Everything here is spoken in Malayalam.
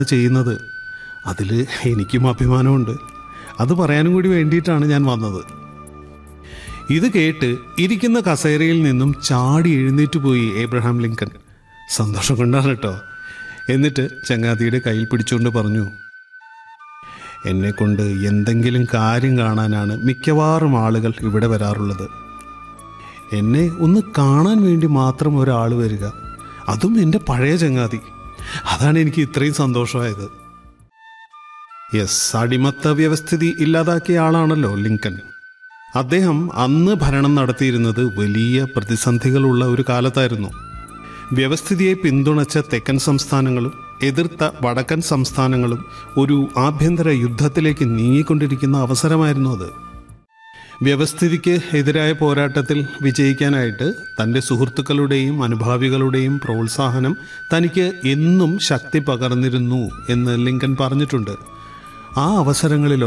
ചെയ്യുന്നത് അതിൽ എനിക്കും അഭിമാനമുണ്ട് അത് പറയാനും കൂടി വേണ്ടിയിട്ടാണ് ഞാൻ വന്നത് ഇത് കേട്ട് ഇരിക്കുന്ന കസേരയിൽ നിന്നും ചാടി എഴുന്നേറ്റ് പോയി ഏബ്രഹാം ലിങ്കൻ സന്തോഷം കൊണ്ടാണ് കേട്ടോ എന്നിട്ട് ചങ്ങാതിയുടെ കയ്യിൽ പിടിച്ചുകൊണ്ട് പറഞ്ഞു എന്നെ കൊണ്ട് എന്തെങ്കിലും കാര്യം കാണാനാണ് മിക്കവാറും ആളുകൾ ഇവിടെ വരാറുള്ളത് എന്നെ ഒന്ന് കാണാൻ വേണ്ടി മാത്രം ഒരാൾ വരിക അതും എൻ്റെ പഴയ ചങ്ങാതി അതാണ് എനിക്ക് ഇത്രയും സന്തോഷമായത് യെസ് അടിമത്ത വ്യവസ്ഥിതി ഇല്ലാതാക്കിയ ആളാണല്ലോ ലിങ്കൻ അദ്ദേഹം അന്ന് ഭരണം നടത്തിയിരുന്നത് വലിയ പ്രതിസന്ധികളുള്ള ഒരു കാലത്തായിരുന്നു വ്യവസ്ഥിതിയെ പിന്തുണച്ച തെക്കൻ സംസ്ഥാനങ്ങളും എതിർത്ത വടക്കൻ സംസ്ഥാനങ്ങളും ഒരു ആഭ്യന്തര യുദ്ധത്തിലേക്ക് നീങ്ങിക്കൊണ്ടിരിക്കുന്ന അവസരമായിരുന്നു അത് വ്യവസ്ഥിതിക്ക് എതിരായ പോരാട്ടത്തിൽ വിജയിക്കാനായിട്ട് തൻ്റെ സുഹൃത്തുക്കളുടെയും അനുഭാവികളുടെയും പ്രോത്സാഹനം തനിക്ക് എന്നും ശക്തി പകർന്നിരുന്നു എന്ന് ലിങ്കൻ പറഞ്ഞിട്ടുണ്ട് ആ അവസരങ്ങളിൽ